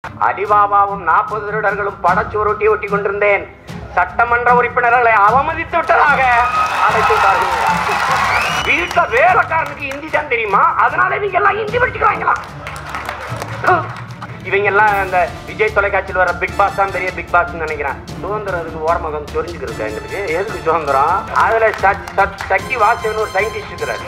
அலிபாபாவும் நாற்பது திருடர்களும் படச்சுவரொட்டி ஒட்டி கொண்டிருந்தேன் சட்டமன்ற உறுப்பினர்களை அவமதித்து விட்டதாக அழைத்து விட்டார்கள் வீட்டுல வேலைக்காரனுக்கு ஹிந்தி தான் தெரியுமா அதனால இவங்க எல்லாம் ஹிந்தி படிச்சுக்கிறாங்களாம் இவங்க எல்லாம் இந்த விஜய் தொலைக்காட்சியில் வர பிக் பாஸ் தான் பெரிய பிக் பாஸ் நினைக்கிறேன் சுதந்திரம் அதுக்கு ஓரமகம் தெரிஞ்சுக்கிறது எங்களுக்கு எதுக்கு சுதந்திரம் அதுல சக்- சக்- சக்கி வாசகன் ஒரு சயின்டிஸ்ட் இருக்கிறாரு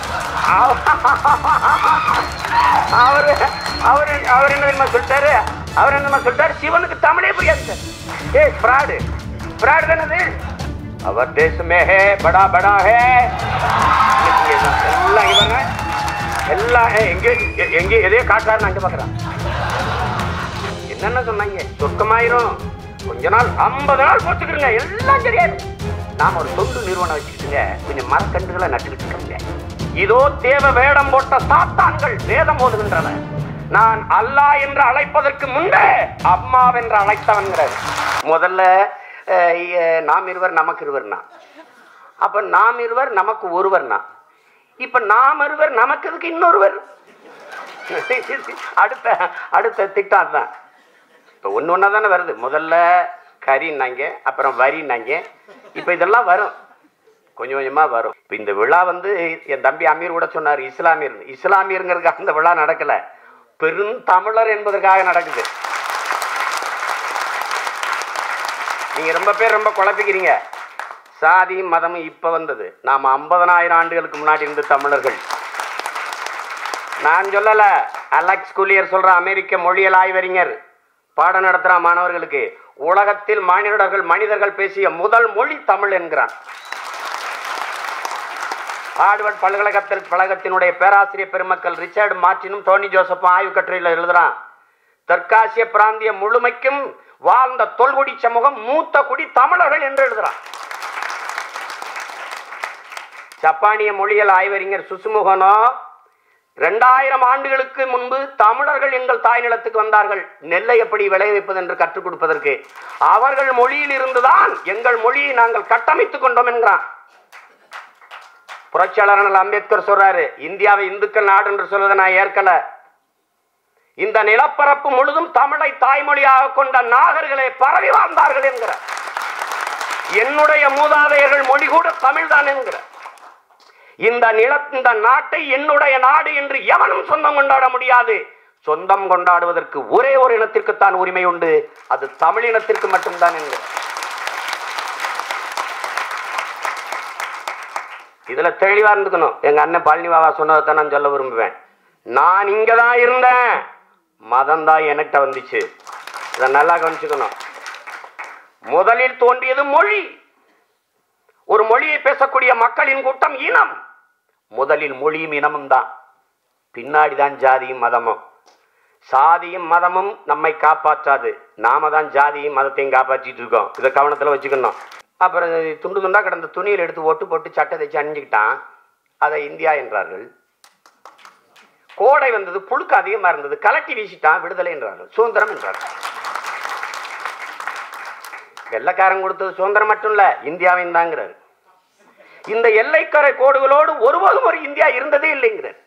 அவரு அவரு அவர் என்ன தெரியுமா சொல்லிட்டாரு அவர் என்ன சொல்லிட்டாரு சிவனுக்கு தமிழே புரியாது சார் ஏ ஃப்ராடு ஃப்ராடு தானது அவர் தேசமே ஹே படா படா ஹே எல்லாம் இவங்க எல்லாம் ஏ, எங்கே எ- எங்கே எதையோ காட்டுறாரு அங்கே பார்க்குறான் என்னென்ன சொன்னாங்க சொர்க்கமாயிரும் கொஞ்ச நாள் ஐம்பது நாள் போட்டுக்கிறங்க எல்லாம் சரியாயிரும் நாம ஒரு தொண்டு நிறுவனம் வச்சுக்கிட்டுங்க கொஞ்சம் மரக்கன்றுகளை நட்டுக்கிட்டு இருக்கோங்க இதோ தேவ வேடம் போட்ட சாத்தான்கள் வேதம் ஓதுகின்றன நான் அல்லாஹ் என்று அழைப்பதற்கு முன்பே அம்மாவென்று அழைத்தவன்கிறார் முதல்ல அஹ், இ- நாம் இருவர் நமக்கு இருவர்னா அப்ப நாம் இருவர் நமக்கு ஒருவர்னா இப்ப நாம் இருவர் நமக்கு இதுக்கு இன்னொருவர் அடுத்த அடுத்த திட்டம் தான் இப்போ ஒன்று ஒன்றா தானே வருது முதல்ல கறின்னாங்க அப்புறம் வரின்னாங்க இப்போ இதெல்லாம் வரும் கொஞ்சம் கொஞ்சமாக வரும் இப்போ இந்த விழா வந்து என் தம்பி அமீர் கூட சொன்னார் இஸ்லாமியர் இஸ்லாமியருங்கிறதுக்காக அந்த விழா நடக்கலை பெருந்தமிழர் என்பதற்காக நடக்குது நீங்கள் ரொம்ப பேர் ரொம்ப குழப்பிக்கிறீங்க சாதியும் மதமும் இப்போ வந்தது நாம் ஐம்பதனாயிரம் ஆண்டுகளுக்கு முன்னாடி இருந்த தமிழர்கள் நான் சொல்லல அலெக்ஸ் குலியர் சொல்ற அமெரிக்க மொழியியல் ஆய்வறிஞர் பாடம் நடத்துற மாணவர்களுக்கு உலகத்தில் மானிடர்கள் மனிதர்கள் பேசிய முதல் மொழி தமிழ் என்கிறான் ஹார்வர்ட் பல்கலைக்கழகத்தில் பழகத்தினுடைய பேராசிரியர் பெருமக்கள் ரிச்சர்ட் மார்டினும் டோனி ஜோசப்பும் ஆய்வு கட்டுரையில் எழுதுறான் தெற்காசிய பிராந்திய முழுமைக்கும் வாழ்ந்த தொல்குடி சமூகம் மூத்த குடி தமிழர்கள் என்று எழுதுறான் ஜப்பானிய மொழியியல் ஆய்வறிஞர் சுசுமுகனோ ரெண்டாயிரம் ஆண்டுகளுக்கு முன்பு தமிழர்கள் எங்கள் தாய் நிலத்துக்கு வந்தார்கள் நெல்லை எப்படி விளைவிப்பது என்று கற்றுக் கொடுப்பதற்கு அவர்கள் மொழியில் இருந்துதான் எங்கள் மொழியை நாங்கள் கட்டமைத்துக் கொண்டோம் என்கிறான் புரட்சியாளர் அண்ணல் அம்பேத்கர் சொல்றாரு இந்தியாவை இந்துக்கள் நாடு என்று சொல்வதை நான் ஏற்கல இந்த நிலப்பரப்பு முழுதும் தமிழை தாய்மொழியாக கொண்ட நாகர்களே பரவி வாழ்ந்தார்கள் என்கிறார் என்னுடைய மூதாதையர்கள் மொழி கூட தமிழ்தான் என்கிறார் இந்த நில இந்த நாட்டை என்னுடைய நாடு என்று எவனும் சொந்தம் கொண்டாட முடியாது சொந்தம் கொண்டாடுவதற்கு ஒரே ஒரு இனத்திற்குத்தான் உரிமை உண்டு அது தமிழ் இனத்திற்கு மட்டும்தான் என்கிறார் இதுல தெளிவா இருந்துக்கணும் எங்க அண்ணன் பழனி பாபா சொன்னதை தான் நான் சொல்ல விரும்புவேன் நான் இங்க தான் இருந்தேன் மதம் தான் என்கிட்ட வந்துச்சு இதை நல்லா கவனிச்சுக்கணும் முதலில் தோன்றியது மொழி ஒரு மொழியை பேசக்கூடிய மக்களின் கூட்டம் இனம் முதலில் மொழியும் இனமும் தான் பின்னாடி தான் ஜாதியும் மதமும் சாதியும் மதமும் நம்மை காப்பாற்றாது நாம தான் ஜாதியும் மதத்தையும் காப்பாற்றிட்டு இருக்கோம் இதை கவனத்தில் வச்சுக்கணும் அப்புறம் துண்டு துண்டா கிடந்த துணியில் எடுத்து ஒட்டு போட்டு சட்டை தைச்சு அணிஞ்சுக்கிட்டான் அதை இந்தியா என்றார்கள் கோடை வந்தது புழுக்கு அதிகமாக இருந்தது கலட்டி வீசிட்டான் விடுதலை என்றார்கள் சுதந்திரம் என்றார்கள் வெள்ளக்காரன் கொடுத்தது சுதந்திரம் மட்டும் இல்ல இந்தியாவின் தாங்கிறார் இந்த எல்லைக்கரை கோடுகளோடு ஒருபோதும் ஒரு இந்தியா இருந்ததே இல்லைங்கிறார்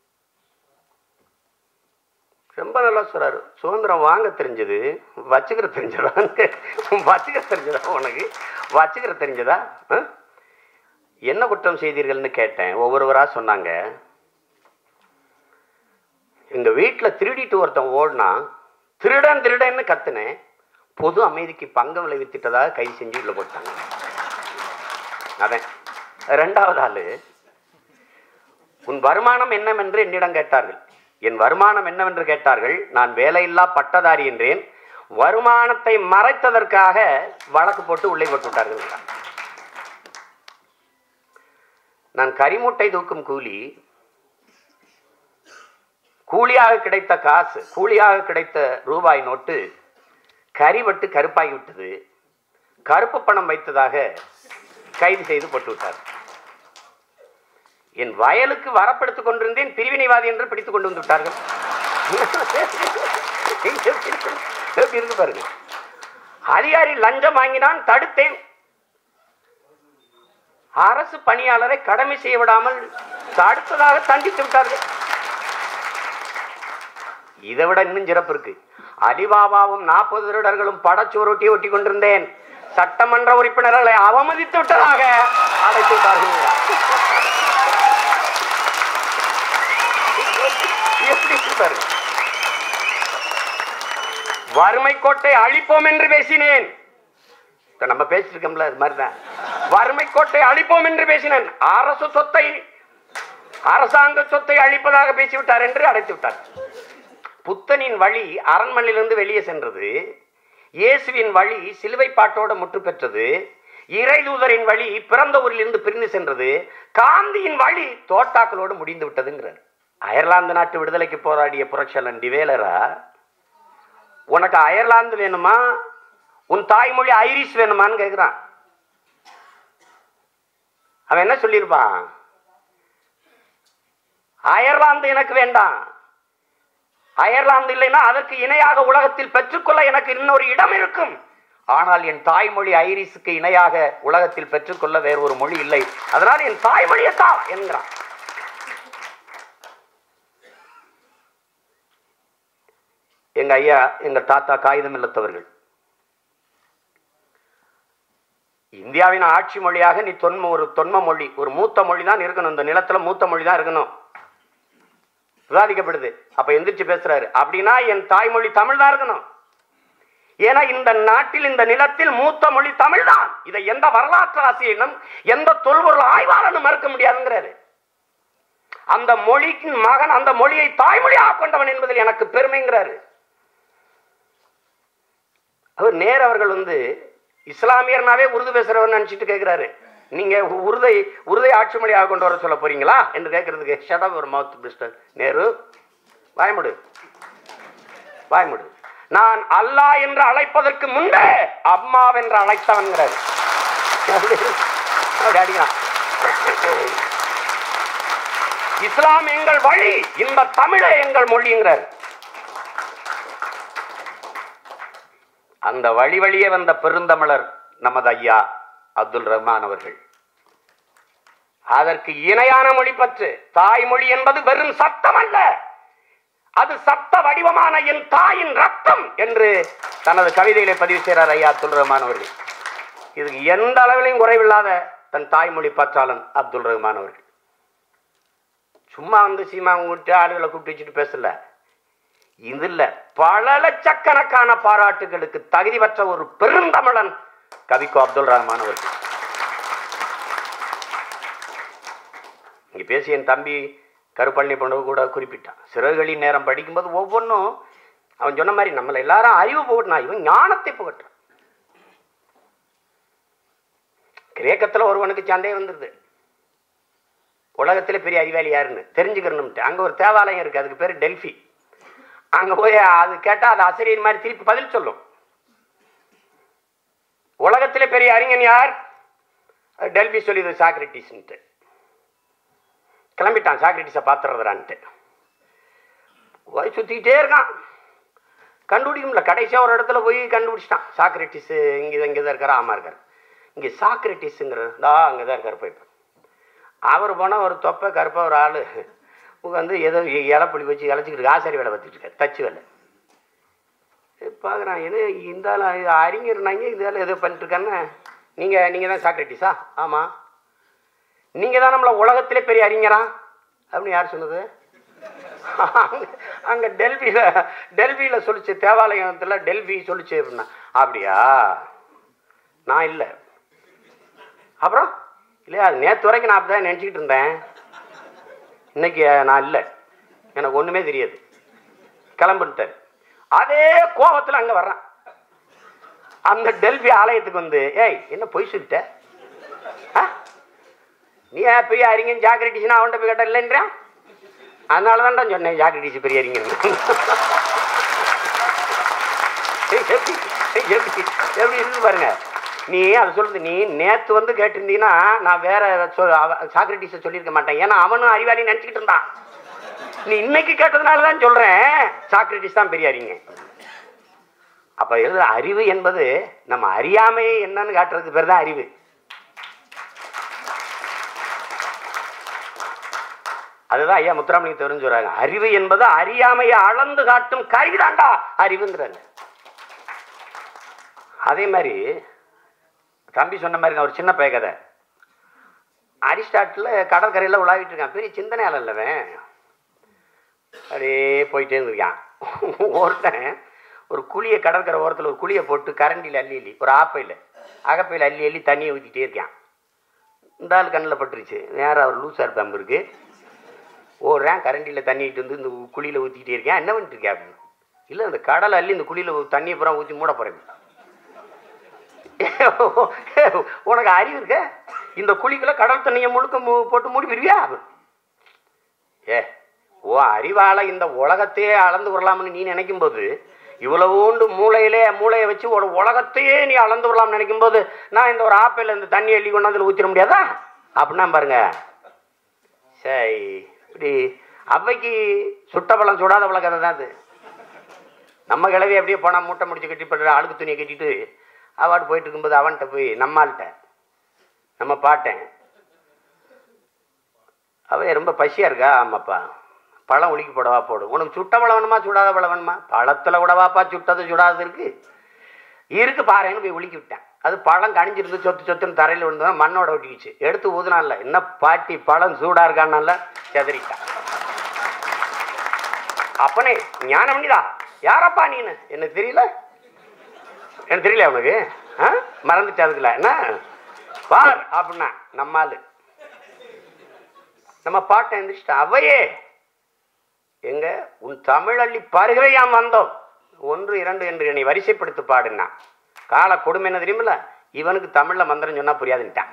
ரொம்ப நல்லா சொல்றாரு சுதந்திரம் வாங்க தெரிஞ்சது வச்சுக்கிற தெரிஞ்சதா வச்சுக்கிற தெரிஞ்சதா உனக்கு வச்சுக்கிற தெரிஞ்சதா ஆ? என்ன குற்றம் செய்தீர்கள்னு கேட்டேன் ஒவ்வொருவரா சொன்னாங்க எங்க வீட்டுல திருடிட்டு ஒருத்தன் ஓடினா திருடன் திருடன்னு கத்துனேன் பொது அமைதிக்கு பங்கம் விளைவித்துட்டதாக கைது செஞ்சு உள்ள போட்டாங்க அதான் ரெண்டாவது ஆளு உன் வருமானம் என்னவென்று என்னிடம் கேட்டார்கள் என் வருமானம் என்னவென்று கேட்டார்கள் நான் வேலையில்லா பட்டதாரி என்றேன் வருமானத்தை மறைத்ததற்காக வழக்கு போட்டு உள்ளே போட்டு விட்டார்கள் என்றார். நான் கரிமூட்டை தூக்கும் கூலி கூலியாக கிடைத்த காசு கூலியாக கிடைத்த ரூபாய் நோட்டு கரிவட்டு கருப்பாகி விட்டது கருப்பு பணம் வைத்ததாக கைது செய்து போட்டு விட்டார் என் வயலுக்கு வரப்படுத்திக் கொண்டிருந்தேன் பிரிவினைவாதி என்று பிடித்துக் கொண்டு வந்து விட்டார்கள் எப்படி இருக்கு பாருங்க அதிகாரி லஞ்சம் வாங்கினான் தடுத்தேன் அரசு பணியாளரை கடமை செய்ய விடாமல் தடுத்ததாக தண்டித்து விட்டார்கள் இதை விட இன்னும் சிறப்பு இருக்கு அலிபாபாவும் நாற்பது திருடர்களும் படச்சுவரொட்டி ஒட்டி கொண்டிருந்தேன் சட்டமன்ற உறுப்பினர்களை அவமதித்து விட்டதாக அடைத்து விட்டார்கள் எப்படி இருக்கு பாருங்க வறுமை கோட்டை அழிப்போம் என்று பேசினேன் இப்ப நம்ம பேசிருக்கோம்ல அது மாதிரிதான் வறுமை கோட்டை அழிப்போம் என்று பேசினேன் அரசு சொத்தை அரசாங்க சொத்தை அழிப்பதாக பேசிவிட்டார் என்று அடைத்து விட்டார் புத்தனின் வழி அரண்மனையிலிருந்து வெளியே சென்றது இயேசுவின் வழி சிலுவை பாட்டோட முற்று பெற்றது இறைதூதரின் வழி பிறந்த ஊரிலிருந்து பிரிந்து சென்றது காந்தியின் வழி தோட்டாக்களோடு முடிந்து விட்டதுங்கிறார் அயர்லாந்து நாட்டு விடுதலைக்கு போராடிய புரட்சலன் டிவேலரா உனக்கு அயர்லாந்து வேணுமா உன் தாய்மொழி ஐரிஷ் வேணுமான்னு கேட்குறான் அவன் என்ன சொல்லியிருப்பான் அயர்லாந்து எனக்கு வேண்டாம் அயர்லாந்து இல்லைன்னா அதற்கு இணையாக உலகத்தில் பெற்றுக்கொள்ள எனக்கு இன்னொரு இடம் இருக்கும் ஆனால் என் தாய்மொழி ஐரிஸுக்கு இணையாக உலகத்தில் பெற்றுக்கொள்ள வேறு ஒரு மொழி இல்லை அதனால் என் தாய்மொழியை தான் என்கிறான் எங்க ஐயா எங்க தாத்தா காகிதம் இல்லத்தவர்கள் இந்தியாவின் ஆட்சி மொழியாக நீ தொன்ம ஒரு தொன்ம மொழி ஒரு மூத்த மொழி தான் இருக்கணும் இந்த நிலத்துல மூத்த மொழி தான் இருக்கணும் விவாதிக்கப்படுது அப்ப எந்திரிச்சு பேசுறாரு அப்படின்னா என் தாய்மொழி தமிழ் தான் இருக்கணும் ஏன்னா இந்த நாட்டில் இந்த நிலத்தில் மூத்த மொழி தமிழ் தான் இதை எந்த வரலாற்று ஆசிரியனும் எந்த தொல்பொருள் ஆய்வாளனும் மறுக்க முடியாதுங்கிறாரு அந்த மொழியின் மகன் அந்த மொழியை தாய்மொழியாக கொண்டவன் என்பதில் எனக்கு பெருமைங்கிறாரு அவர் நேர் அவர்கள் வந்து இஸ்லாமியர்னாவே உருது பேசுறவர் நினைச்சிட்டு கேட்கிறாரு நீங்க உருதை உருதை ஆட்சி மொழியாக கொண்டு வர சொல்ல போறீங்களா என்று கேட்கறதுக்கு ஷட் ஒரு மவுத் மிஸ்டர் நேரு வாய்முடு வாய்முடு நான் அல்லாஹ் என்று அழைப்பதற்கு முன்பே அம்மாவென்று அழைத்தவன்கிறாரு அப்படி அப்படி அடிக்கிறான். இஸ்லாம் எங்கள் வழி இந்த தமிழே எங்கள் மொழிங்கிறார் அந்த வழி வழியே வந்த பெருந்தமிழர் நமது ஐயா அப்துல் ரஹ்மான் அவர்கள் அதற்கு இணையான மொழி பற்று தாய்மொழி என்பது வெறும் சத்தம் அல்ல அது சத்த வடிவமான என் தாயின் ரத்தம் என்று தனது கவிதையிலே பதிவு செய்கிறார் ஐயா அப்துல் ரஹ்மான் அவர்கள் இதுக்கு எந்த அளவிலையும் குறைவில்லாத தன் தாய்மொழி பற்றாளன் அப்துல் ரஹ்மான் அவர்கள் சும்மா வந்து சீமா கூப்பிட்டு ஆளுகளை கூப்பிட்டு வச்சுட்டு பேசல இதுல பல லட்சக்கணக்கான பாராட்டுகளுக்கு தகுதி பெற்ற ஒரு பெருந்தமிழன் கவிக்கோ அப்துல் ரஹ்மான் அவர்கள் இங்க பேசிய என் தம்பி கருப்பள்ளி போன்றவர் கூட குறிப்பிட்டான் சிறகுகளின் நேரம் படிக்கும்போது ஒவ்வொன்றும் அவன் சொன்ன மாதிரி நம்மளை எல்லாரும் அறிவு புகட்டினா இவன் ஞானத்தை புகட்டுறான் கிரேக்கத்துல ஒருவனுக்கு சந்தேகம் வந்துருது உலகத்துல பெரிய அறிவாளி யாருன்னு தெரிஞ்சுக்கணும்ட்டு அங்க ஒரு தேவாலயம் இருக்கு அதுக்கு பேரு டெல்ஃபி அங்க போய் அது கேட்டா அது ஆசிரியர் மாதிரி திருப்பி பதில் சொல்லும் உலகத்திலே பெரிய அறிஞன் யார் டெல்பி சொல்லிது சாக்ரட்டிஸ்ன்ட்டு கிளம்பிட்டான் சாக்ரட்டிஸை பார்த்துறதுறான்ட்டு போய் சுற்றிக்கிட்டே இருக்கான் கண்டுபிடிக்க முடியல கடைசியாக ஒரு இடத்துல போய் கண்டுபிடிச்சிட்டான் சாக்ரட்டிஸ் இங்கே இங்கே தான் இருக்கார் ஆமா இருக்கார் இங்கே சாக்ரட்டிஸுங்கிற தா அங்கே தான் இருக்கார் போய் அவர் போனால் ஒரு தொப்பை கருப்பாக ஒரு ஆள் உட்காந்து ஏதோ இலப்பொழி வச்சு இழைச்சிக்கிட்டு ஆசாரி வேலை பார்த்துட்டு இருக்காரு தச்சு வேலை பார்க்குறான் என்ன இந்த ஆள் அறிஞர்னாங்க இந்த ஆள் ஏதோ பண்ணிட்டு இருக்கான்னு நீங்கள் நீங்கள் தான் சாக்ரட்டிஸா ஆமாம் நீங்கள் தான் நம்மளை உலகத்திலே பெரிய அறிஞரா அப்படின்னு யார் சொன்னது அங்கே டெல்பியில் டெல்பியில் சொல்லிச்சு தேவாலயத்தில் டெல்பி சொல்லிச்சு அப்படின்னா அப்படியா நான் இல்லை அப்புறம் இல்லையா அது நேற்று வரைக்கும் நான் அப்படி தான் நினச்சிக்கிட்டு இருந்தேன் இன்னைக்கு நான் இல்லை எனக்கு ஒன்றுமே தெரியாது கிளம்பிட்டார் அதே கோபத்தில் அங்கே வர்றான் அந்த டெல்பி ஆலயத்துக்கு வந்து ஏய் என்ன பொய் சொல்லிட்ட ஆ? நீ ஏன் பெரிய அறிஞன் ஜாக்கிரட்டிஸ்னா அவன்கிட்ட போய் கேட்ட இல்லைன்றான் அதனால தான்டா சொன்னேன் ஜாக்கிரட்டிஸ் பெரிய அறிஞன் எப்படி எப்படி எப்படி இருக்கு பாருங்க நீ அதை சொல்லுது நீ நேத்து வந்து கேட்டிருந்தீங்கன்னா நான் வேற சொல் சாக்ரட்டிஸை சொல்லியிருக்க மாட்டேன் ஏன்னா அவனும் அறிவாளி நினச்சிக்கிட்டு இருந்தான் நீ இன்னைக்கு கேட்டதுனால தான் சொல்றேன் சாக்ரட்டிஸ் தான் பெரிய அறிஞ அப்ப எழுதுற அறிவு என்பது நம்ம அறியாமையே என்னன்னு காட்டுறதுக்கு பேர் தான் அறிவு அதுதான் ஐயா முத்துராமலிங்க தெரிஞ்சு வராங்க அறிவு என்பது அறியாமையை அளந்து காட்டும் கருவிதாண்டா அறிவுங்கிறாங்க அதே மாதிரி தம்பி சொன்ன மாதிரி நான் ஒரு சின்ன பைய கதை அரிஸ்டாட்டில் கடற்கரையில் உலாவிட்டு இருக்கான் பெரிய சிந்தனையாளர் இல்லவன் அப்படியே போயிட்டே இருந்திருக்கான் ஒருத்தன் ஒரு குழியை கடற்கரை ஓரத்தில் ஒரு குழியை போட்டு கரண்டியில் அள்ளி அள்ளி ஒரு ஆப்பையில் அகப்பையில் அள்ளி அள்ளி தண்ணியை ஊற்றிட்டே இருக்கான் இந்த ஆள் கண்ணில் பட்டுருச்சு நேராக அவர் லூசார் பம்பு இருக்கு ஓடுறேன் கரண்டியில் தண்ணிட்டு வந்து இந்த குழியில் ஊற்றிக்கிட்டே இருக்கேன் என்ன பண்ணிட்டு இருக்கேன் அப்படின்னு இல்லை இந்த கடலை அள்ளி இந்த குழியில் தண்ணியை பூரா ஊற்றி மூட போகிறேன் உனக்கு அறிவு இருக்க இந்த குழிக்குள்ள கடல் தண்ணியை முழுக்க மு- போட்டு மூடி விடுவியா ஏ ஓ அறிவால இந்த உலகத்தையே அளந்து வரலாம்னு நீ நினைக்கும் போது இவ்வளவோண்டு மூளையிலே மூளையை வச்சு ஒரு உலகத்தையே நீ அளந்து வரலாம்னு நினைக்கும் போது நான் இந்த ஒரு ஆப்பிள் இந்த தண்ணி அள்ளி கொண்டாந்து ஊற்றிட முடியாதா அப்படின்னா பாருங்க சரி இப்படி அவ்வைக்கு சுட்ட பழம் சுடாத பழம் கதை தான் அது நம்ம கிளவி அப்படியே போனால் மூட்டை முடிச்சு கட்டி போட்டு அழுக்கு துணியை கட்டிட்டு அவாடு போயிட்டு இருக்கும்போது அவன்கிட்ட போய் நம்மாள்கிட்ட நம்ம பாட்டேன் அவ ரொம்ப பசியா இருக்கா ஆமாப்பா பழம் உலுக்கி போடவா போடு உனக்கு சுட்ட பழம் வேணுமா சுடாத பழம் வேணுமா பழத்தில் கூடவாப்பா சுட்டது சுடாது இருக்கு இருக்கு பாருன்னு போய் உலுக்கி விட்டேன் அது பழம் கணிஞ்சிருந்து சொத்து சொத்துன்னு தரையில் விழுந்தா மண்ணோட ஒட்டிக்கிச்சு எடுத்து ஊதுனால என்ன பாட்டி பழம் சூடா இருக்கான்னால செதறிட்டான் அப்பனே ஞானம் பண்ணிதா யாரப்பா நீனு எனக்கு தெரியல எனக்கு தெரியல அவனுக்கு ஆ மறந்துட்டு அதுக்குல என்ன பார் அப்படின்னா நம்மாலு நம்ம பாட்டை எந்திரிச்சிட்டா அவையே எங்க உன் தமிழள்ளி பருகையாம் வந்தோம் ஒன்று இரண்டு என்று என்னை வரிசைப்படுத்தி பாடுனா கால கொடுமை என்ன தெரியுமில்ல இவனுக்கு தமிழ்ல மந்திரம் சொன்னா புரியாதுன்ட்டான்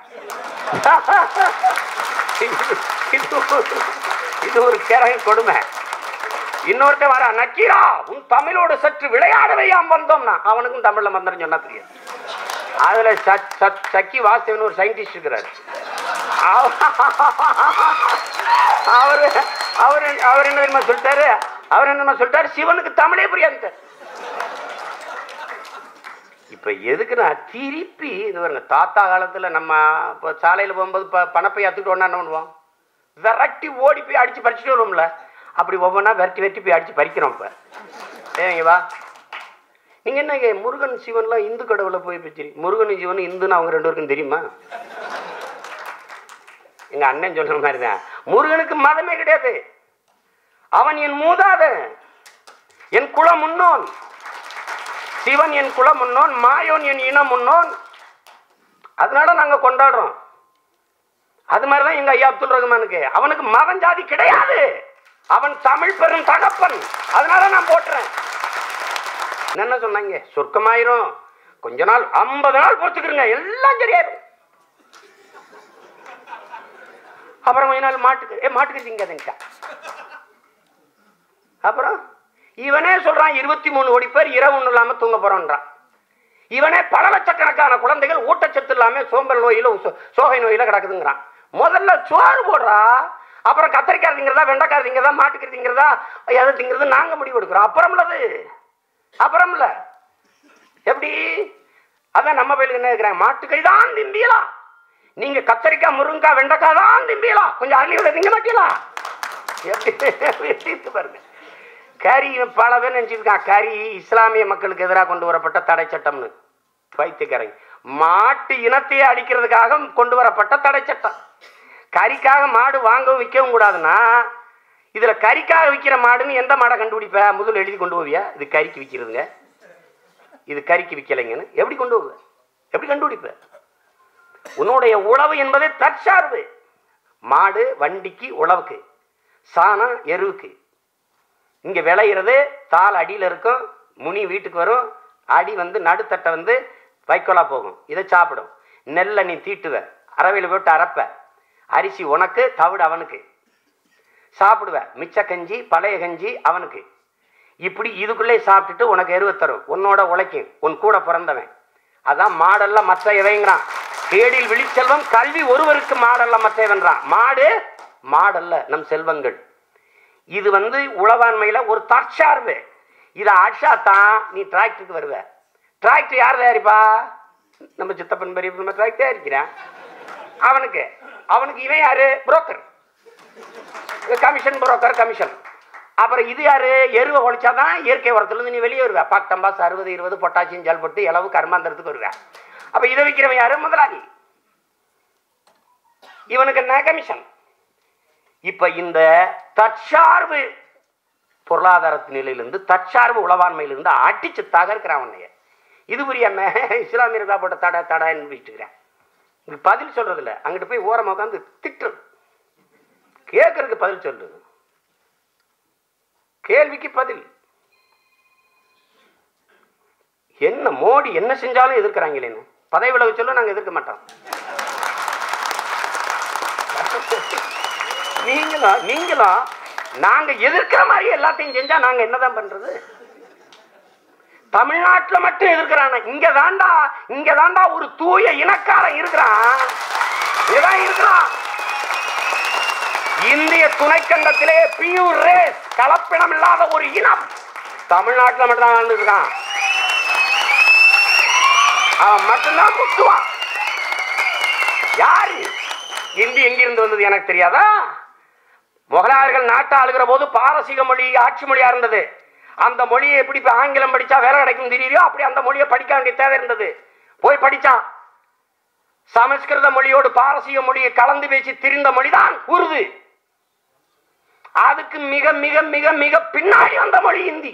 இது ஒரு- இது ஒரு கிரக கொடுமை இன்னொருத்த வர நக்கீரா உன் தமிழோடு சற்று விளையாடவையாம் வந்தோம்னா அவனுக்கும் தமிழ்ல மந்திரம் சொன்னா புரியாது அதுல சத் சத் சக்கி வாசவன் ஒரு சயின்டிஸ்ட் இருக்கிறார் அவரு அவர் அவர் என்ன தெரியுமா சொல்லிட்டாரு அவர் என்ன தெரியுமா சொல்லிட்டாரு சிவனுக்கு தமிழே புரியாது இப்ப எதுக்கு நான் திருப்பி இது பாருங்க தாத்தா காலத்துல நம்ம இப்போ சாலையில போகும்போது ப பணப்பை அத்துக்கிட்டு ஒன்றா என்ன பண்ணுவோம் விரட்டி ஓடி போய் அடிச்சு பறிச்சுட்டு வருவோம்ல அப்படி ஒவ்வொன்றா விரட்டி விரட்டி போய் அடிச்சு பறிக்கிறோம் இப்ப ஏங்க வா நீங்க என்ன இங்க முருகன் சிவன்லாம் இந்து கடவுளை போய் பற்றி முருகன் சிவன் இந்துன்னு அவங்க ரெண்டு பேருக்கும் தெரியுமா எங்க அண்ணன் சொல்ற மாதிரி தான் முருகனுக்கு மதமே கிடையாது அவன் என் மூதாதன் என் குல முன்னோன் சிவன் என் குல முன்னோன் மாயோன் என் இன முன்னோன் அதனால நாங்க கொண்டாடுறோம் அது மாதிரிதான் எங்க ஐயா அப்துல் ரஹ்மானுக்கு அவனுக்கு மதம் ஜாதி கிடையாது அவன் தமிழ் பெரும் தகப்பன் அதனால நான் போட்டுறேன் என்ன சொன்னாங்க சொர்க்கமாயிரும் கொஞ்ச நாள் ஐம்பது நாள் பொறுத்துக்கிறங்க எல்லாம் சரியாயிரும் அப்புறம் கொஞ்ச நாள் மாட்டுக்கு ஏ மாட்டுக்கு திங்காதுன்ட்டா அப்புறம் இவனே சொல்றான் இருபத்தி மூணு கோடி பேர் இரவு ஒன்றும் இல்லாம தூங்க போறோன்றான் இவனே பல லட்சக்கணக்கான குழந்தைகள் ஊட்டச்சத்து இல்லாம சோம்பல் நோயில சோ- சோகை நோயில கிடக்குதுங்கிறான் முதல்ல சோறு போடுறா அப்புறம் கத்திரிக்காய் திங்கிறதா வெண்டைக்காய் திங்கிறதா மாட்டுக்கறி திங்கிறதா எதை திங்கிறது நாங்க முடிவு எடுக்கிறோம் அப்புறம்லது அப்புறம்ல எப்படி அதான் நம்ம பயிலுக்கு என்ன இருக்கிறாங்க மாட்டுக்கறி தான் திம்பியலா நீங்க கத்தரிக்காய் முருங்கைக்காய் வெண்டைக்காய் தான் திம்பியலா கொஞ்சம் அள்ளி விட திங்க மாட்டீங்களா எப்படி எப்படி இருக்கு பாருங்க கறி பல பேர் நினைச்சிருக்கான் கறி இஸ்லாமிய மக்களுக்கு எதிராக கொண்டு வரப்பட்ட தடை சட்டம்னு பைத்தியக்காரங்க மாட்டு இனத்தையே அடிக்கிறதுக்காக கொண்டு வரப்பட்ட தடை சட்டம் கறிக்காக மாடு வாங்கவும் விற்கவும் கூடாதுன்னா இதுல கறிக்காக விற்கிற மாடுன்னு எந்த மாடை கண்டுபிடிப்ப முதல்ல எழுதி கொண்டு போவியா இது கறிக்கு விற்கிறதுங்க இது கறிக்கு விற்கலைங்கன்னு எப்படி கொண்டு போவ எப்படி கண்டுபிடிப்ப உன்னுடைய உழவு என்பது தற்சார்பு மாடு வண்டிக்கு உழவுக்கு சாணம் எருவுக்கு இங்க விளையிறது தாள் அடியில் இருக்கும் முனி வீட்டுக்கு வரும் அடி வந்து நடுத்தட்டை வந்து வைக்கோலா போகும் இதை சாப்பிடும் நெல்லை நீ தீட்டுவ அரவையில் போட்டு அரைப்ப அரிசி உனக்கு தவிடு அவனுக்கு சாப்பிடுவ மிச்ச கஞ்சி பழைய கஞ்சி அவனுக்கு இப்படி இதுக்குள்ளே சாப்பிட்டுட்டு உனக்கு எருவை தரும் உன்னோட உழைக்கும் உன் கூட பிறந்தவன் அதான் மாடல்ல மற்ற எவைங்கிறான் கேடில் விழிச்செல்வம் கல்வி ஒருவருக்கு மாடல்ல மற்றவன்றான் மாடு மாடல்ல நம் செல்வங்கள் இது வந்து உளவாண்மையில ஒரு தற்சார்பு இதை அடிச்சா தான் நீ டிராக்டருக்கு வருவ டிராக்டர் யார் தயாரிப்பா நம்ம சித்தப்பன் பெரிய நம்ம டிராக்டர் தயாரிக்கிறேன் அவனுக்கு அவனுக்கு இவன் யாரு புரோக்கர் கமிஷன் புரோக்கர் கமிஷன் அப்புறம் இது யாரு எருவை ஒழிச்சாதான் இயற்கை உரத்துலேருந்து நீ வெளியே வருவ பாக்டம்பாஸ் அறுபது இருபது பொட்டாசியம் ஜல்பட்டு இளவு கர்மாந்தரத்துக்கு வருவ அப்ப இதை விற்கிறவன் யாரு முதலாளி இவனுக்கு என்ன கமிஷன் இப்ப இந்த தற்சார்பு பொருளாதார நிலையிலிருந்து தற்சார்பு உளவாண்மையிலிருந்து அடிச்சு தகர்க்கிறான் உன்னைய இது புரியாம இஸ்லாமியர்களா போட்ட தடை தடைன்னு வச்சுக்கிறேன் இதுக்கு பதில் சொல்றது இல்ல அங்கிட்டு போய் ஓரமா உட்காந்து திட்டுறது கேட்கறதுக்கு பதில் சொல்லு கேள்விக்கு பதில் என்ன மோடி என்ன செஞ்சாலும் எதிர்க்கிறாங்களேன்னு பதவி விலக சொல்ல நாங்க எதிர்க்க மாட்டோம் நீங்களும் நீங்களும் நாங்க எதிர்க்கிற மாதிரி எல்லாத்தையும் செஞ்சா நாங்க என்னதான் பண்றது தமிழ்நாட்டுல மட்டும் எதிர்க்கிறான் இங்க தாண்டா இங்க தாண்டா ஒரு தூய இனக்காரன் இருக்கிறான் இங்கதான் இருக்கிறான் இந்திய துணைக்கண்டத்திலே பியூர் ரேஸ் கலப்பினம் இல்லாத ஒரு இனம் தமிழ்நாட்டுல மட்டும்தான் வாழ்ந்துட்டு இருக்கான் அவன் மட்டும்தான் முட்டுவான் யாரு இந்தி எங்கிருந்து வந்தது எனக்கு தெரியாதா முகலாயர்கள் நாட்டை ஆளுகிற போது பாரசீக மொழி ஆட்சி மொழியா இருந்தது அந்த மொழியை எப்படி இப்ப ஆங்கிலம் படிச்சா வேலை கிடைக்கும் தெரியலையோ அப்படி அந்த மொழியை படிக்க வேண்டிய தேவை இருந்தது போய் படிச்சான் சமஸ்கிருத மொழியோடு பாரசீக மொழியை கலந்து பேசி திரிந்த மொழிதான் உருது அதுக்கு மிக மிக மிக மிக பின்னாடி வந்த மொழி இந்தி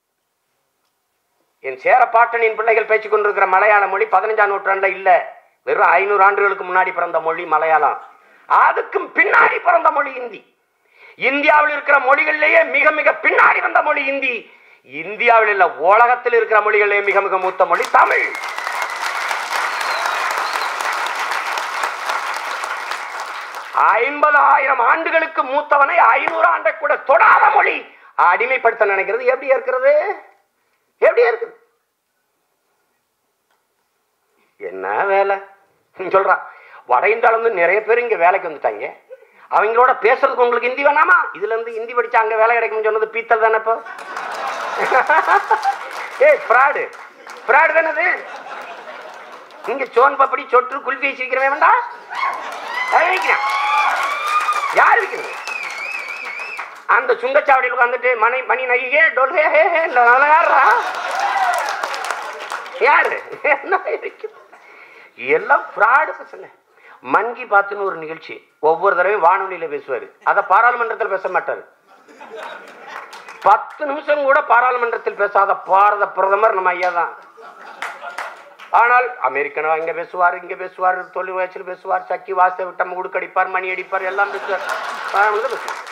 என் சேர பாட்டனின் பிள்ளைகள் பேசிக் கொண்டிருக்கிற மலையாள மொழி பதினஞ்சாம் நூற்றாண்டுல இல்ல வெறும் ஐநூறு ஆண்டுகளுக்கு முன்னாடி பிறந்த மொழி மலையாளம் அதுக்கும் பின்னாடி பிறந்த மொழி இந்தி இந்தியாவில் இருக்கிற மொழிகளிலேயே மிக மிக பின்னாடி வந்த மொழி இந்தி இந்தியாவில் இல்ல உலகத்தில் இருக்கிற மொழிகளிலேயே மிக மிக மூத்த மொழி தமிழ் ஐம்பதாயிரம் ஆண்டுகளுக்கு மூத்தவனை ஐநூறு ஆண்டை கூட தொடாத மொழி அடிமைப்படுத்த நினைக்கிறது எப்படி இருக்கிறது எப்படி இருக்குது என்ன வேலை சொல்றான் வட இந்தியால இருந்து நிறைய பேர் இங்க வேலைக்கு வந்துட்டாங்க அவங்களோட பேசுறதுக்கு உங்களுக்கு ஹிந்தி வேணாமா இதுல இருந்து ஹிந்தி படிச்சா அங்க வேலை கிடைக்கும்னு சொன்னது பீத்தல் தானே இப்போ ஏய் ஃப்ராடு ஃப்ராடு தானே அது இங்க சோன் பப்படி சொட்டு குல்ஃபி வச்சு விற்கிறவன் வேண்டா அவன் விற்கிறான் யார் விற்கிறது அந்த சுங்கச்சாவடியில் உட்காந்துட்டு மணி மணி நகிகே டோல் ஹே ஹே ஹே யாரா யாரு என்ன இருக்கு எல்லாம் ஃப்ராடு பசங்க மன் கி பாத்துன்னு ஒரு நிகழ்ச்சி ஒவ்வொரு தடவையும் வானொலியில பேசுவாரு அதை பாராளுமன்றத்தில் பேச மாட்டாரு பத்து நிமிஷம் கூட பாராளுமன்றத்தில் பேசாத பாரத பிரதமர் நம்ம ஐயா தான் ஆனால் அமெரிக்கனோ இங்க பேசுவார் இங்க பேசுவார் தொழில் வயசில் பேசுவார் சக்கி வாச விட்டம் உடுக்கடிப்பார் மணி அடிப்பார் எல்லாம் பேசுவார் பாராளுமன்றத்தில் பேசுவார்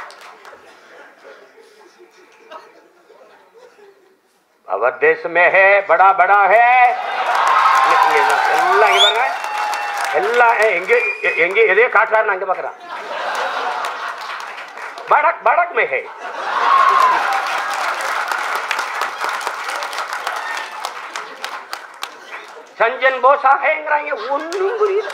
அவர் தேசமே ஹே படா படா ஹே இங்க தான். எல்லாம் இங்க பாருங்க எல்லாம் ஏ, எங்க எ- எங்க எதையோ காட்டுறாரு நான் இங்க பாக்குறேன் படக் படக் மே ஹே சஞ்சன் போஸா ஹேங்கிறாங்க ஒன்றும் புரியல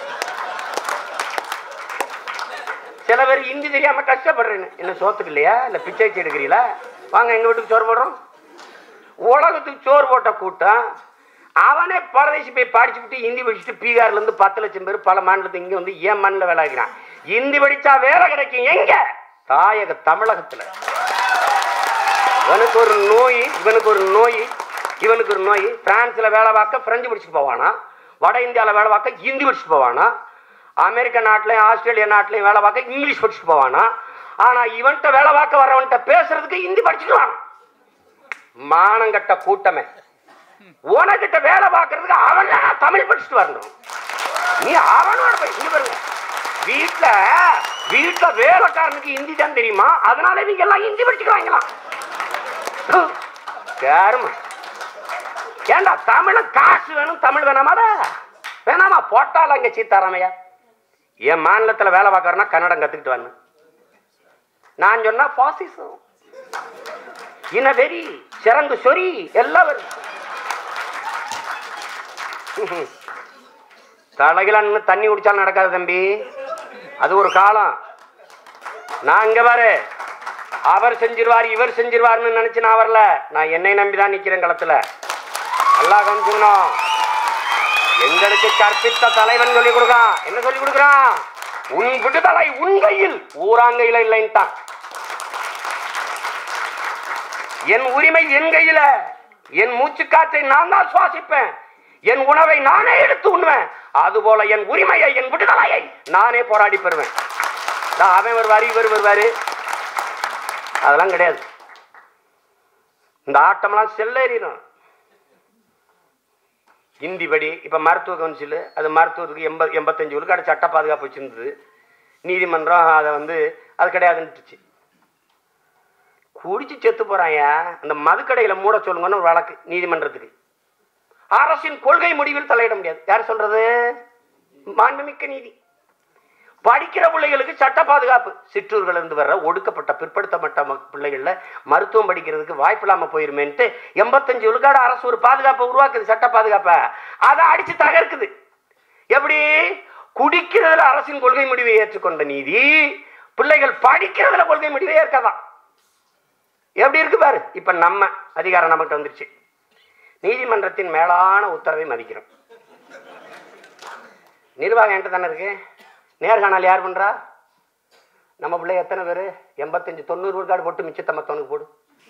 சில பேர் ஹிந்தி தெரியாம கஷ்டப்படுறேன்னு என்ன சோத்துக்கு இல்லையா இல்ல பிச்சை வச்சு எடுக்கிறீங்களா வாங்க எங்க வீட்டுக்கு சோறு போடுறோம் உலகத்துக்கு சோறு போட்ட கூட்டம் அவனே பரதேசி போய் படிச்சுட்டு ஹிந்தி படிச்சுட்டு பீகார்ல இருந்து பத்து லட்சம் பேர் பல மாநிலத்துக்கு இங்க வந்து ஏன் மண்ணில் வேலை வைக்கிறான் ஹிந்தி படிச்சா வேலை கிடைக்கும் எங்க தாயக தமிழகத்துல இவனுக்கு ஒரு நோய் இவனுக்கு ஒரு நோய் இவனுக்கு ஒரு நோய் பிரான்ஸ்ல வேலை பார்க்க பிரெஞ்சு படிச்சுட்டு போவானா வட இந்தியாவில் வேலை பார்க்க ஹிந்தி படிச்சுட்டு போவானா அமெரிக்க நாட்டிலையும் ஆஸ்திரேலியா நாட்டிலையும் வேலை பார்க்க இங்கிலீஷ் படிச்சுட்டு போவானா ஆனா இவன்கிட்ட வேலை பார்க்க வரவன்கிட்ட பேசுறதுக்கு ஹிந்தி படிச்சுக்கலாம் மானங்கட்ட கூட்டமே உனக்கிட்ட வேலை பார்க்கறதுக்கு அவன் தான் தமிழ் படிச்சுட்டு வரணும் நீ அவனோட போய் இங்க பாருங்க வீட்டுல வீட்டுல வேலைக்காரனுக்கு ஹிந்தி தான் தெரியுமா அதனால இவங்க எல்லாம் ஹிந்தி படிச்சுக்கிறாங்களாம் கேருமா ஏண்டா தமிழ காசு வேணும் தமிழ் வேணாமாடா வேணாமா போட்டால அங்க சீத்தாராமையா என் மாநிலத்துல வேலை பார்க்கறனா கன்னடம் கத்துக்கிட்டு வரணும் நான் சொன்னா பாசிசம் இன வெறி சிறங்கு சொறி எல்லாம் வருது தலைகிலன்னு தண்ணி குடிச்சாலும் நடக்காது தம்பி அது ஒரு காலம் நான் இங்க பாரு அவர் செஞ்சிருவார் இவர் செஞ்சிருவார்னு நினைச்சு நான் வரல நான் என்னை நம்பி தான் நிக்கிறேன் களத்துல நல்லா கவனிச்சுக்கணும் எங்களுக்கு கற்பித்த தலைவன் சொல்லி கொடுக்கான் என்ன சொல்லி கொடுக்குறான் உன் விடுதலை உன் கையில் ஊராங்கையில இல்லைன்ட்டான் என் உரிமை என் கையில என் மூச்சு காற்றை நான் தான் சுவாசிப்பேன் என் உணவை நானே எடுத்து உண்ணுவேன் அதுபோல என் உரிமையை என் விடுதலையை நானே போராடி பெறுவேன் இதா அவன் வருவாரு இவர் வருவாரு அதெல்லாம் கிடையாது இந்த ஆட்டம்லாம் செல்லேறிடும் ஹிந்தி படி இப்போ மருத்துவ கவுன்சில் அது மருத்துவத்துக்கு எண்பது எண்பத்தஞ்சு விழுக்காடு சட்ட பாதுகாப்பு வச்சிருந்தது நீதிமன்றம் அதை வந்து அது கிடையாதுன்ட்டுச்சு குடிச்சு செத்து போறாயா அந்த மதுக்கடையில் மூட சொல்லுங்கன்னு ஒரு வழக்கு நீதிமன்றத்துக்கு அரசின் கொள்கை முடிவில் தலையிட முடியாது யார் சொல்றது மாண்புமிக்க நீதி படிக்கிற பிள்ளைகளுக்கு சட்ட பாதுகாப்பு சிற்றூர்கள் இருந்து வர்ற ஒடுக்கப்பட்ட பிற்படுத்தப்பட்ட மக்- பிள்ளைகள்ல மருத்துவம் படிக்கிறதுக்கு வாய்ப்பு இல்லாம போயிருமேன்ட்டு எண்பத்தஞ்சு விழுக்காடு அரசு ஒரு பாதுகாப்பை உருவாக்குது சட்ட பாதுகாப்பை அதை அடிச்சு தகர்க்குது எப்படி குடிக்கிறதுல அரசின் கொள்கை முடிவை ஏற்றுக்கொண்ட நீதி பிள்ளைகள் படிக்கிறதுல கொள்கை முடிவை ஏற்கதான் எப்படி இருக்கு பாரு இப்ப நம்ம அதிகாரம் நம்மகிட்ட வந்துருச்சு நீதிமன்றத்தின் மேலான உத்தரவை மதிக்கிறோம் நிர்வாகம் என்கிட்ட தானே இருக்கு நேர்காணல் யார் பண்றா நம்ம பிள்ளை எத்தனை பேர் எண்பத்தஞ்சு தொண்ணூறு விழுக்காடு போட்டு மிச்சத்தை மத்தவனுக்கு போடு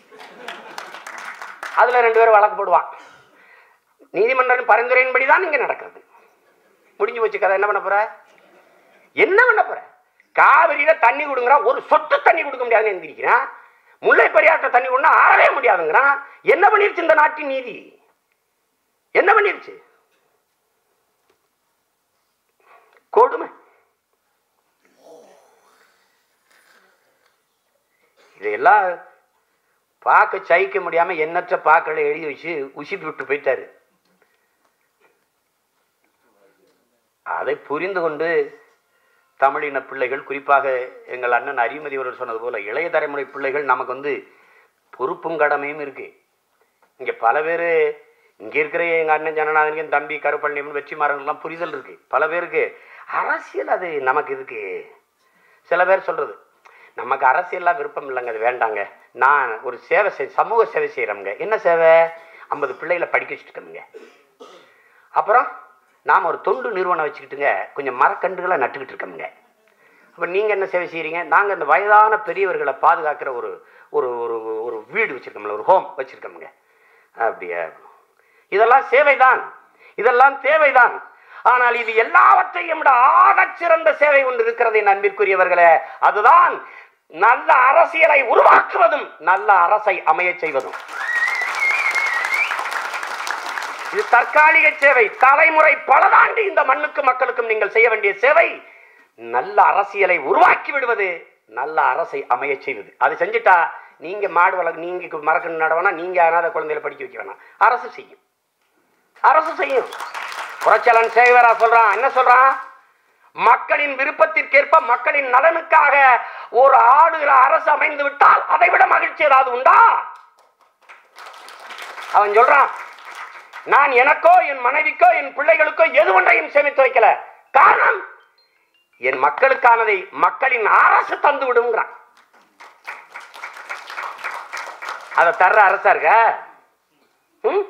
அதுல ரெண்டு பேரும் வழக்கு போடுவான் நீதிமன்றம் பரிந்துரையின்படி தான் இங்க நடக்கிறது முடிஞ்சு போச்சு கதை என்ன பண்ண போற என்ன பண்ண போற காவிரியில தண்ணி கொடுங்குறான் ஒரு சொட்டு தண்ணி கொடுக்க முடியாதுன்னு எழுந்திருக்கிறான் முல்லை பெரியாற்ற தண்ணி கொடுனா ஆறவே முடியாதுங்கிறான் என்ன பண்ணிருச்சு இந்த நாட்டின் நீதி என்ன பண்ணிருச்சு கொடுமை இதையெல்லாம் பார்க்க சகிக்க முடியாம எண்ணற்ற பாக்களை எழுதி வச்சு உசிப்பி விட்டு போயிட்டாரு அதை புரிந்து கொண்டு தமிழின பிள்ளைகள் குறிப்பாக எங்கள் அண்ணன் அறிமதி அவர்கள் சொன்னது போல இளைய தலைமுறை பிள்ளைகள் நமக்கு வந்து பொறுப்பும் கடமையும் இருக்கு இங்க பல பேர் இங்க இருக்கிற எங்க அண்ணன் ஜனநாதன் என் தம்பி கருப்பழனியம்மன் வெற்றிமாறன்லாம் புரிதல் இருக்கு பல பேருக்கு அரசியல் அது நமக்கு இதுக்கு சில பேர் சொல்றது நமக்கு அரசியல்லாம் விருப்பம் இல்லைங்க அது வேண்டாங்க நான் ஒரு சேவை செய் சமூக சேவை செய்கிறோம்ங்க என்ன சேவை ஐம்பது பிள்ளைகளை படிக்க வச்சுட்டுக்கோங்க அப்புறம் நாம் ஒரு தொண்டு நிறுவனம் வச்சுக்கிட்டுங்க கொஞ்சம் மரக்கன்றுகளை நட்டுக்கிட்டு இருக்கோமுங்க அப்போ நீங்கள் என்ன சேவை செய்கிறீங்க நாங்கள் இந்த வயதான பெரியவர்களை பாதுகாக்கிற ஒரு ஒரு ஒரு ஒரு வீடு வச்சுருக்கோம்ல ஒரு ஹோம் வச்சுருக்கோமுங்க அப்படியா இதெல்லாம் சேவைதான் இதெல்லாம் தேவைதான் ஆனால் இது எல்லாவற்றையும் விட ஆகச் சிறந்த சேவை ஒன்று இருக்கிறது என் அன்பிற்குரியவர்களே அதுதான் நல்ல அரசியலை உருவாக்குவதும் நல்ல அரசை அமையச் செய்வதும் இது தற்காலிக சேவை தலைமுறை பலதாண்டு இந்த மண்ணுக்கு மக்களுக்கும் நீங்கள் செய்ய வேண்டிய சேவை நல்ல அரசியலை உருவாக்கி விடுவது நல்ல அரசை அமையச் செய்வது அது செஞ்சுட்டா நீங்க மாடு வளர்க்க நீங்க மரக்கன்று நடவனா நீங்க அனாதை குழந்தைகளை படிக்க வைக்க வேணாம் அரசு செய்யும் அரசு செய்யும் புரட்சலன் சேகரா சொல்றான் என்ன சொல்றான் மக்களின் விருப்பத்திற்கேற்ப மக்களின் நலனுக்காக ஒரு ஆளுகிற அரசு அமைந்து விட்டால் அதை விட மகிழ்ச்சி ஏதாவது உண்டா அவன் சொல்றான் நான் எனக்கோ என் மனைவிக்கோ என் பிள்ளைகளுக்கோ எது ஒன்றையும் சேமித்து வைக்கல காரணம் என் மக்களுக்கானதை மக்களின் அரசு தந்து விடுங்கிறான் அதை தர்ற அரசா இருக்க ம்?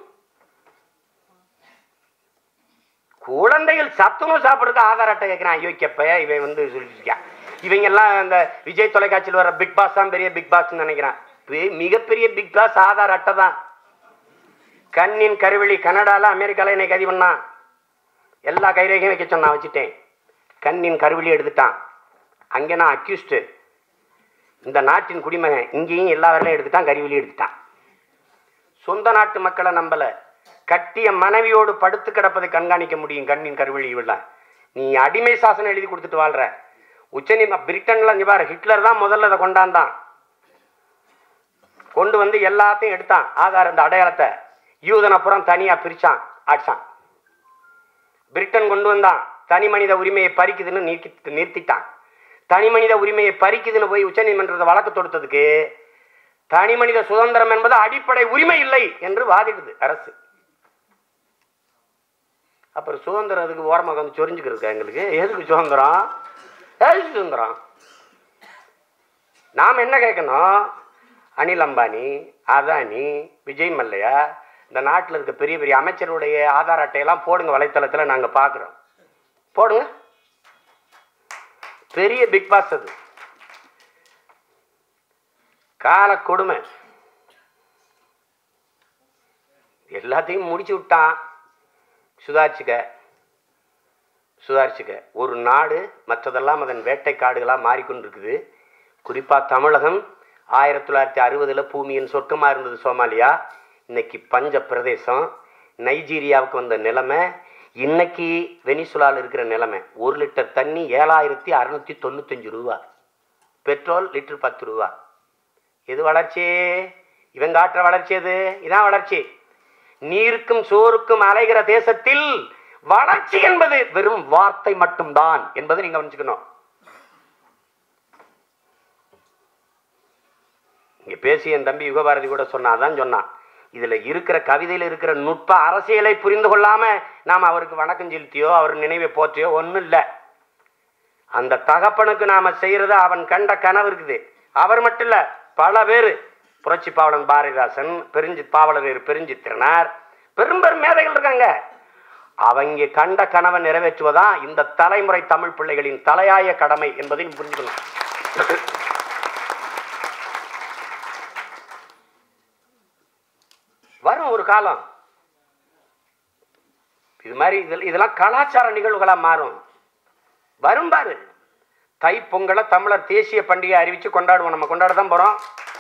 குழந்தைகள் சத்துணவு சாப்பிட்றதுக்கு ஆதார் அட்டை கேட்கிறான் யோக்கியப்பைய இவன் வந்து சொல்லிட்டு இவங்க எல்லாம் இந்த விஜய் தொலைக்காட்சியில் வர பிக் பாஸ் தான் பெரிய பிக் பாஸ் நினைக்கிறான் பெ- மிகப்பெரிய பிக் பாஸ் ஆதார் அட்டை தான் கண்ணின் கருவெளி கனடால அமெரிக்கால என்னை கதி பண்ணான் எல்லா கைரேகையும் வைக்க சொன்னான் வச்சுட்டேன் கண்ணின் கருவெளி எடுத்துட்டான் அங்கே நான் அக்யூஸ்டு இந்த நாட்டின் குடிமகன் இங்கேயும் எல்லா வரலையும் எடுத்துட்டான் கருவெளி எடுத்துட்டான் சொந்த நாட்டு மக்களை நம்பல கட்டிய மனைவியோடு படுத்து கிடப்பதை கண்காணிக்க முடியும் கண்ணின் கருவெளி இவ்வள நீ அடிமை சாசனம் எழுதி கொடுத்துட்டு வாழ்ற உச்சநீதி பிரிட்டன்ல இங்க பாரு ஹிட்லர் தான் முதல்ல அதை கொண்டாந்தான் கொண்டு வந்து எல்லாத்தையும் எடுத்தான் ஆதார் இந்த அடையாளத்தை யூதன் அப்புறம் தனியா பிரிச்சான் அடிச்சான் பிரிட்டன் கொண்டு வந்தான் தனி மனித உரிமையை பறிக்குதுன்னு நீக்கி நிறுத்திட்டான் தனி மனித உரிமையை பறிக்குதுன்னு போய் உச்சநீதிமன்றத்தை வழக்கு தொடுத்ததுக்கு தனி மனித சுதந்திரம் என்பது அடிப்படை உரிமை இல்லை என்று வாதிடுது அரசு அப்புறம் சுதந்திரம் அதுக்கு ஓரமாக வந்து சொரிஞ்சுக்கிறதுக்கா எங்களுக்கு எதுக்கு சுதந்திரம் எதுக்கு சுதந்திரம் நாம் என்ன கேட்கணும் அனில் அம்பானி அதானி விஜய் மல்லையா இந்த நாட்டில் இருக்க பெரிய பெரிய அமைச்சருடைய ஆதார் அட்டையெல்லாம் போடுங்க வலைத்தளத்தில் நாங்கள் பார்க்குறோம் போடுங்க பெரிய பிக் பாஸ் அது கால கொடுமை எல்லாத்தையும் முடிச்சு விட்டான் சுதாரிச்சுக்க சுதாரிச்சுக்க ஒரு நாடு மற்றதெல்லாம் அதன் வேட்டை காடுகளாக மாறிக்கொண்டிருக்குது குறிப்பாக தமிழகம் ஆயிரத்தி தொள்ளாயிரத்தி அறுபதில் பூமியின் சொர்க்கமாக இருந்தது சோமாலியா இன்னைக்கு பஞ்ச பிரதேசம் நைஜீரியாவுக்கு வந்த நிலைமை இன்னைக்கு வெனிசுலாவில் இருக்கிற நிலைமை ஒரு லிட்டர் தண்ணி ஏழாயிரத்தி அறநூற்றி தொண்ணூத்தஞ்சு ரூபா பெட்ரோல் லிட்டர் பத்து ரூபா எது வளர்ச்சி இவன் காட்டுற வளர்ச்சி எது இதான் வளர்ச்சி நீருக்கும் சோறுக்கும் அலைகிற தேசத்தில் வளர்ச்சி என்பது வெறும் வார்த்தை மட்டும்தான் என்பதை நீங்க கவனிச்சுக்கணும் இங்க பேசிய என் தம்பி யுகபாரதி கூட சொன்னாதான் சொன்னான் இதுல இருக்கிற கவிதையில் இருக்கிற நுட்ப அரசியலை புரிந்து கொள்ளாம நாம் அவருக்கு வணக்கம் செலுத்தியோ அவர் நினைவை போற்றியோ ஒன்றும் இல்லை அந்த தகப்பனுக்கு நாம செய்யறது அவன் கண்ட கனவு இருக்குது அவர் மட்டும் இல்ல பல பேர் புரட்சி பாவலன் பாரதிதாசன் பெருஞ்சி பாவலர் பெருஞ்சித்திரனார் பெரும் பெரும் மேதைகள் இருக்காங்க அவங்க கண்ட கனவை நிறைவேற்றுவதா இந்த தலைமுறை தமிழ் பிள்ளைகளின் தலையாய கடமை என்பதை நீ புரிஞ்சுக்கணும் வரும் ஒரு காலம் இது மாதிரி இதில் இதெல்லாம் கலாச்சார நிகழ்வுகளா மாறும் வரும் பாரு தை பொங்கலை தமிழர் தேசிய பண்டிகை அறிவிச்சு கொண்டாடுவோம் நம்ம கொண்டாட தான் போறோம்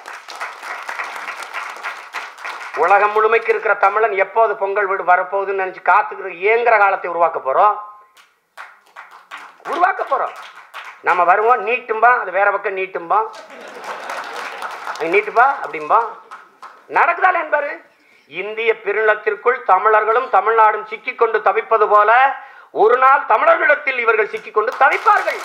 உலகம் முழுமைக்கு இருக்கிற தமிழன் எப்போது பொங்கல் வீடு வரப்போகுதுன்னு நினைச்சு காத்துக்கிற ஏங்குற காலத்தை உருவாக்க போறோம் உருவாக்க போறோம் நம்ம வருவோம் நீட்டும்பா அது வேற பக்கம் நீட்டும்பா அங்க நீட்டுப்பா அப்படிம்பா நடக்குதால என்பாரு இந்திய பெருநிலத்திற்குள் தமிழர்களும் தமிழ்நாடும் சிக்கிக்கொண்டு தவிப்பது போல ஒரு நாள் தமிழர்களிடத்தில் இவர்கள் சிக்கிக்கொண்டு தவிப்பார்கள்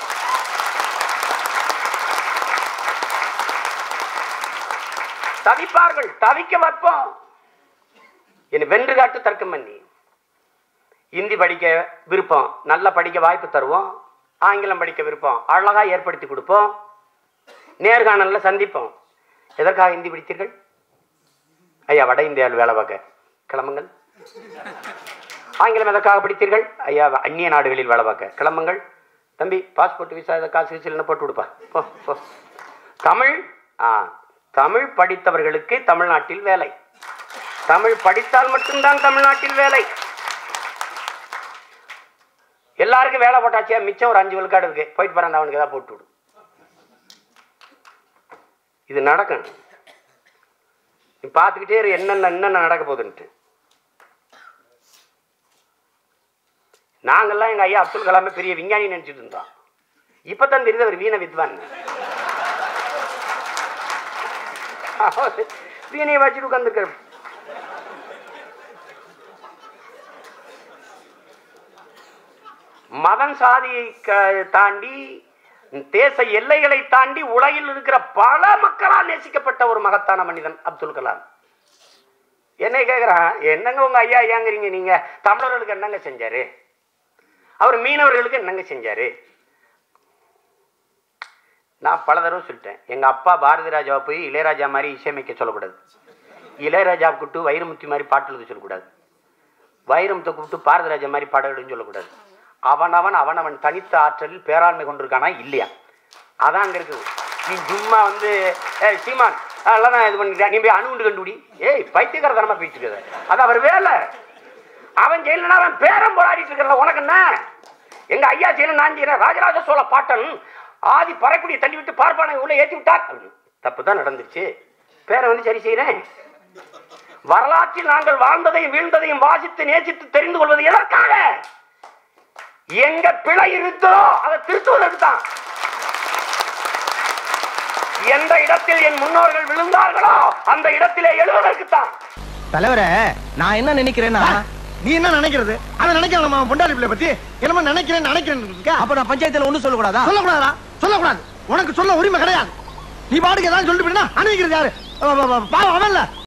தவிப்பார்கள் தவிக்க வைப்போம் என்னை வென்று காட்டு தர்க்கம் பண்ணி இந்தி படிக்க விருப்பம் நல்லா படிக்க வாய்ப்பு தருவோம் ஆங்கிலம் படிக்க விருப்பம் அழகா ஏற்படுத்தி கொடுப்போம் நேர்காணல்ல சந்திப்போம் எதற்காக ஹிந்தி படித்தீர்கள் ஐயா வட இந்தியாவில் வேலை பார்க்க கிளம்புங்கள் ஆங்கிலம் எதற்காக படித்தீர்கள் ஐயா அந்நிய நாடுகளில் வேலை பார்க்க கிளம்புங்கள் தம்பி பாஸ்போர்ட் விசா இதை காசு விசில் போட்டு கொடுப்பா போ போ தமிழ் ஆ தமிழ் படித்தவர்களுக்கு தமிழ்நாட்டில் வேலை தமிழ் படித்தால் மட்டும்தான் தமிழ்நாட்டில் வேலை எல்லாருக்கும் வேலை போட்டாச்சியா மிச்சம் ஒரு அஞ்சு விழுக்காடு இருக்கு போயிட்டு போறான் அவனுக்கு ஏதாவது போட்டு விடு இது நடக்கும் நீ பார்த்துக்கிட்டே இரு என்னென்ன என்னென்ன நடக்க போகுதுன்ட்டு நாங்கெல்லாம் எங்க ஐயா அப்துல் கலாமை பெரிய விஞ்ஞானி நினைச்சிட்டு இருந்தோம் இப்பதான் தெரியுது அவர் வீண வித்வான் வீணையை வச்சுட்டு உட்காந்துருக்க மதம் சாதியை க- தாண்டி தேச எல்லைகளை தாண்டி உலகில் இருக்கிற பல மக்களால் நேசிக்கப்பட்ட ஒரு மகத்தான மனிதன் அப்துல் கலாம் என்னை கேட்குறான் என்னங்க உங்க ஐயா ஐயாங்கிறீங்க நீங்க தமிழர்களுக்கு என்னங்க செஞ்சாரு அவர் மீனவர்களுக்கு என்னங்க செஞ்சாரு நான் பல தடவை சொல்லிட்டேன் எங்க அப்பா பாரதி ராஜாவை போய் இளையராஜா மாதிரி இசையமைக்க சொல்லக்கூடாது இளையராஜா கூப்பிட்டு வைரமுத்தி மாதிரி பாட்டு எழுத சொல்லக்கூடாது வைரமுத்தை கூப்பிட்டு பாரதிராஜா மாதிரி பாட எழுதுன்னு சொல்லக்கூடாது அவனவன் அவனவன் தனித்த ஆற்றலில் பேராண்மை கொண்டிருக்கானா இல்லையா அதான் அங்க இருக்குது நீ சும்மா வந்து ஏய் சீமான் அதெல்லாம் நான் இது பண்ணிட்டேன் நீ போய் அணுகுண்டு கண்டுபிடி ஏய் பைத்தியக்காரத்தனமா போயிட்டு இருக்காது அது அவர் வேலை அவன் ஜெயிலனா அவன் பேரம் போராடிட்டு இருக்கிற உனக்கு என்ன எங்க ஐயா ஜெயில நான் செய்யறேன் ராஜராஜ சோழ பாட்டன் ஆதி பறைக்குடியை தள்ளி விட்டு பார்ப்பானை உள்ள ஏற்றி விட்டார் அப்படின்னு. தப்பு தான் நடந்துருச்சு பேரை வந்து சரி செய்யறேன் வரலாற்றில் நாங்கள் வாழ்ந்ததையும் வீழ்ந்ததையும் வாசித்து நேசித்து தெரிந்து கொள்வது எதற்காக எங்க பிழை இருந்தோ அதை திருத்துவதற்கு தான் எந்த இடத்தில் என் முன்னோர்கள் விழுந்தார்களோ அந்த இடத்திலே எழுவதற்கு தான் தலைவரே நான் என்ன நினைக்கிறேன்னா நீ என்ன நினைக்கிறது அதை நினைக்கிற நம்ம பொண்டாடி பிள்ளை பத்தி என்னமோ நினைக்கிறேன் நினைக்கிறேன் இருக்கா? அப்ப நான் பஞ்சாயத்துல ஒண்ணு சொல்லக்கூடாதா சொல்லக்கூடாதா சொல்லக்கூடாது உனக்கு சொல்ல உரிமை கிடையாது நீ பாட்டுக்கு ஏதாவது சொல்லிட்டு போயிட்டா அனுபவிக்கிறது யாரு அவ- அவ- அவ- பாவம் அவன்ல